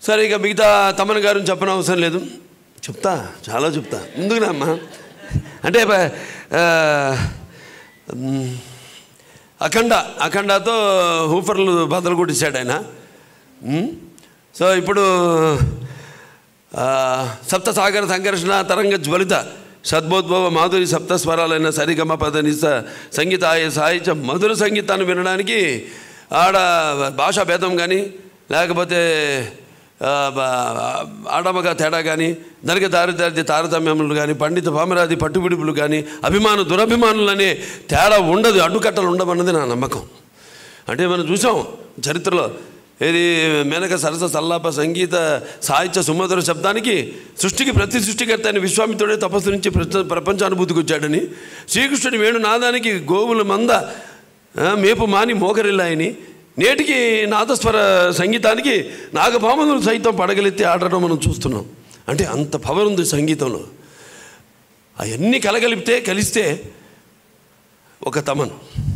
సరే ఇక మిగతా తమన్ గారిని చెప్పని అవసరం లేదు చెప్తా చాలా చెప్తా ముందుకురా అమ్మా అంటే ప- ఆ, మ్, అఖండ అఖండతో హూఫర్లు బద్దలు కొట్టించాడు ఆయన మ్? సో ఇప్పుడు ఆ, సప్త సాగర సంఘర్షణ తరంగ జ్వలిత సద్బోద్భవ మాధురి సప్త స్వరాలైన సరిగమ పదనిస సంగీతాయ సాహిత్య మధుర సంగీతాన్ని వినడానికి ఆడ భాషా భేదం కానీ లేకపోతే ఆ, బ- ఆడమగ తేడా కానీ దనక దారిదారి తారతమ్యములు కానీ పండిత పామరాది పట్టుబిడుపులు కానీ అభిమాను దురభిమానులు అనే తేడా ఉండదు అడ్డుకట్టలు ఉండమన్నది నా నమ్మకం అంటే మనం చూసాం చరిత్రలో ఏది మేనక సరస సల్లాప సంగీత సాహిత్య సుమధుర శబ్దానికి సృష్టికి ప్రతి సృష్టికర్త అయిన విశ్వామిత్రుడే తపస్సు నుంచి ప్రపంచ ప్రపంచానుభూతికి వచ్చాడని శ్రీకృష్ణుడి వేణు నాదానికి గోవుల మంద ఆ, మేపు మాని మోకరిల్లాయని నేటికి నాదస్వర సంగీతానికి నాగభామనులు సైతం పడగలెత్తి ఆడటం మనం చూస్తున్నాం అంటే అంత పవర్ ఉంది సంగీతంలో అవన్నీ కలగలిపితే కలిస్తే ఒక తమన్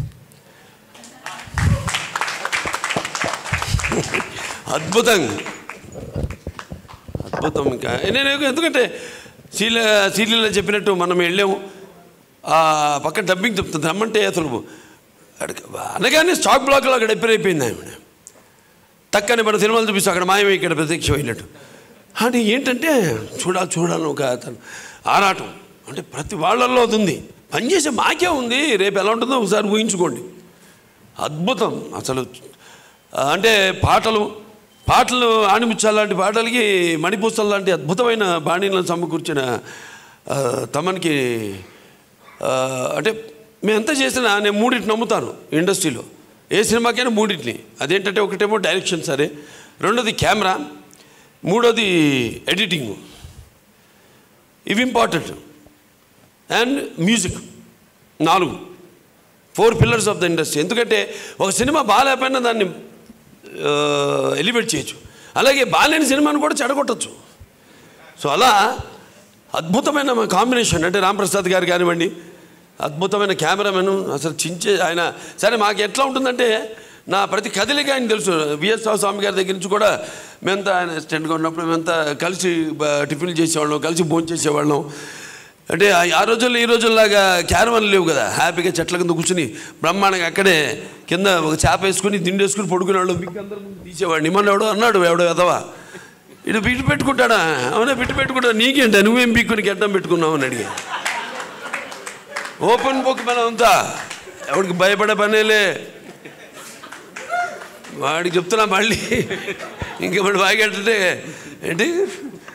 అద్భుతం అద్భుతం ఇంకా నేను ఎందుకంటే సీల సీరియల్లో చెప్పినట్టు మనం వెళ్ళాము ఆ పక్కన డబ్బింగ్ చెప్తుంది రమ్మంటే అసలు అడగ- అనగానే స్టాక్ బ్లాక్లో అక్కడ ఎప్పుడు అయిపోయింది ఆమె తక్కని మన సినిమాలు చూపిస్తూ అక్కడ మాయమే ఇక్కడ ప్రత్యక్షమైనట్టు అంటే ఏంటంటే చూడాలి చూడాలి ఒక అతను ఆరాటం అంటే ప్రతి వాళ్ళల్లో అది ఉంది పనిచేసే మాకే ఉంది రేపు ఎలా ఉంటుందో ఒకసారి ఊహించుకోండి అద్భుతం అసలు ఆ, అంటే పాటలు పాటలు ఆణిముత్యాల లాంటి పాటలకి మణిపూసల లాంటి అద్భుతమైన బాణీలను సమకూర్చిన ఆ, తమన్కి ఆ, అంటే మేము ఎంత చేసినా నేను మూడింటిని నమ్ముతాను ఇండస్ట్రీలో ఏ సినిమాకైనా మూడింటిని అదేంటంటే ఒకటేమో డైరెక్షన్ సరే రెండోది కెమెరా మూడోది ఎడిటింగ్ ఇవి ఇంపార్టెంట్ అండ్ మ్యూజిక్ నాలుగు four pillars of the industry ఎందుకంటే ఒక సినిమా బాగాలేకపోయినా దాన్ని ఎలివేట్ చేయొచ్చు అలాగే బాగాలేని సినిమాను కూడా చెడగొట్టచ్చు సో అలా అద్భుతమైన కాంబినేషన్ అంటే రాంప్రసాద్ గారు కానివ్వండి అద్భుతమైన కెమెరామెన్ అసలు చించే ఆయన సరే మాకు ఎట్లా ఉంటుందంటే నా ప్రతి కదలిక ఆయన తెలుసు విఎస్ రావు స్వామి గారి దగ్గర నుంచి కూడా మేమంతా ఆయన అసిస్టెంట్గా ఉన్నప్పుడు మేమంతా కలిసి బ- టిఫిన్లు చేసేవాళ్ళం కలిసి భోజనం చేసేవాళ్ళం అంటే ఆ- ఆ రోజుల్లో ఈ రోజుల్లాగా క్యారవన్ లేవు కదా హ్యాపీగా చెట్ల కింద కూర్చుని బ్రహ్మాండంగా అక్కడే కింద ఒక చేప వేసుకుని దిండు వేసుకుని పడుకునేవాళ్ళు మీకు అందరూ ముందు తీసేవాడు నిమ్మన్నాడు అన్నాడు ఎవడో ఎదవా ఇటు బిట్టు పెట్టుకుంటాడా అవునా బిట్టు పెట్టుకుంటా నీకేంట నువ్వేం బిక్కుని గడ్డం పెట్టుకున్నావు అని అడిగా ఓపెన్ బుక్ మనం అంతా ఎవరికి భయపడే పనేలే వాడికి చెప్తున్నా మళ్ళీ ఇంకెప్పుడు బాగెట్టే ఏంటి